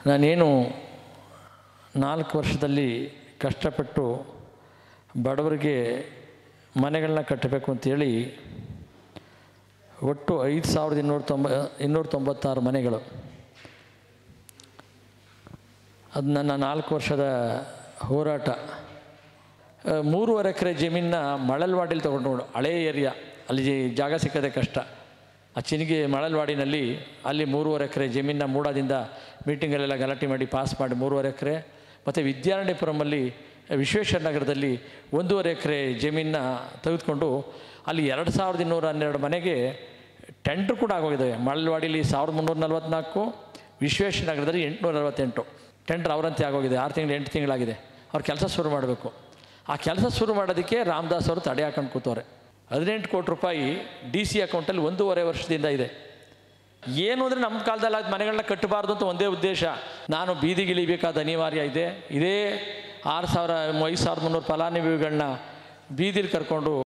ನಾನೇನು ನಾಲ್ಕು ವರ್ಷದಲ್ಲಿ ಕಷ್ಟಪಟ್ಟು ಬಡವರಿಗೆ ಮನೆಗಳನ್ನ ಕಟ್ಟಬೇಕು ಅಂತೇಳಿ ಒಟ್ಟು ಐದು ಸಾವಿರದ ಇನ್ನೂರ ತೊಂಬ ಇನ್ನೂರ ತೊಂಬತ್ತಾರು ಮನೆಗಳು ಅದು ನನ್ನ ನಾಲ್ಕು ವರ್ಷದ ಹೋರಾಟ ಆ, ಮೂರುವರೆ ಎಕರೆ ಜಮೀನನ್ನ ಮಳಲ್ವಾಡಿಲಿ ತೊಗೊಂಡು ಹಳೇ ಏರಿಯಾ ಅಲ್ಲಿ ಜಿ- ಜಾಗ ಸಿಕ್ಕದೆ ಕಷ್ಟ ಆ ಚಿನಿಗೆ ಮಳಲ್ವಾಡಿನಲ್ಲಿ ಅಲ್ಲಿ ಮೂರುವರೆ ಎಕರೆ ಜಮೀನನ್ನ ಮೂಡಾದಿಂದ ಮೀಟಿಂಗಲ್ಲೆಲ್ಲ ಗಲಾಟೆ ಮಾಡಿ ಪಾಸ್ ಮಾಡಿ ಮೂರುವರೆ ಎಕರೆ ಮತ್ತು ವಿದ್ಯಾರಣ್ಯಪುರಮಲ್ಲಿ ವಿಶ್ವೇಶ್ವರ ನಗರದಲ್ಲಿ ಒಂದೂವರೆ ಎಕರೆ ಜಮೀನನ್ನ ತೆಗೆದುಕೊಂಡು ಅಲ್ಲಿ ಎರಡು ಸಾವಿರದ ಇನ್ನೂರ ಹನ್ನೆರಡು ಮನೆಗೆ ಟೆಂಡ್ರ್ ಕೂಡ ಆಗೋಗಿದೆ ಮಳಲ್ವಾಡಿಲಿ ಸಾವಿರದ ಮುನ್ನೂರ ನಲ್ವತ್ನಾಲ್ಕು ವಿಶ್ವೇಶ್ವರ ನಗರದಲ್ಲಿ ಎಂಟುನೂರ ನಲವತ್ತೆಂಟು ಟೆಂಡ್ರ್ ಅವರಂತೆ ಆಗೋಗಿದೆ ಆರು ತಿಂಗಳು ಎಂಟು ತಿಂಗಳಾಗಿದೆ ಅವ್ರು ಕೆಲಸ ಶುರು ಮಾಡಬೇಕು ಆ ಕೆಲಸ ಶುರು ಮಾಡೋದಕ್ಕೆ ರಾಮದಾಸ್ ಅವರು ತಡೆ ಹಾಕೊಂಡು ಕೂತವ್ರೆ ಹದಿನೆಂಟು ಕೋಟಿ ರೂಪಾಯಿ ಡಿ ಸಿ ಅಕೌಂಟಲ್ಲಿ ಒಂದೂವರೆ ವರ್ಷದಿಂದ ಇದೆ ಏನು ಅಂದರೆ ನಮ್ಮ ಕಾಲದಲ್ಲಿ ಅದು ಮನೆಗಳನ್ನ ಕಟ್ಟಬಾರ್ದು ಅಂತ ಒಂದೇ ಉದ್ದೇಶ ನಾನು ಬೀದಿಗಿಳಿಬೇಕಾದ ಅನಿವಾರ್ಯ ಇದೆ ಇದೇ ಆರು ಸಾವಿರ ಐದು ಸಾವಿರದ ಮುನ್ನೂರು ಫಲಾನುಭವಿಗಳನ್ನ ಬೀದಿಲಿ ಕರ್ಕೊಂಡು